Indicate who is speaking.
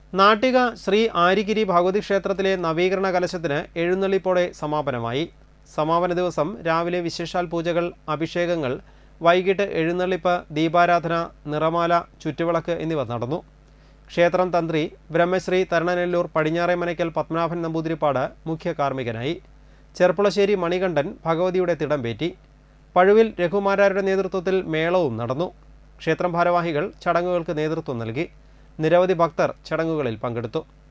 Speaker 1: നാട്ടിക ശ്രീ ആരിഗിരി ഭഗവതി ക്ഷേത്രത്തിലെ നവീകരണ കലശത്തിന് എഴുന്നള്ളിപ്പോടെ സമാപനമായി സമാപന ദിവസം രാവിലെ വിശേഷാൽ പൂജകൾ അഭിഷേകങ്ങൾ വൈകിട്ട് എഴുന്നള്ളിപ്പ് ദീപാരാധന നിറമാല ചുറ്റുവിളക്ക് എന്നിവ നടന്നു ക്ഷേത്രം തന്ത്രി ബ്രഹ്മശ്രീ തരണനെല്ലൂർ പടിഞ്ഞാറേ മനയ്ക്കൽ പത്മനാഭൻ നമ്പൂതിരിപ്പാട് മുഖ്യ കാർമ്മികനായി ചെർപ്പുളശ്ശേരി മണികണ്ഠൻ ഭഗവതിയുടെ തിടംപേറ്റി പഴുവിൽ രഘുമാരാരുടെ നേതൃത്വത്തിൽ മേളവും നടന്നു ക്ഷേത്രം ഭാരവാഹികൾ ചടങ്ങുകൾക്ക് നേതൃത്വം നൽകി നിരവധി ഭക്തർ ചടങ്ങുകളിൽ പങ്കെടുത്തു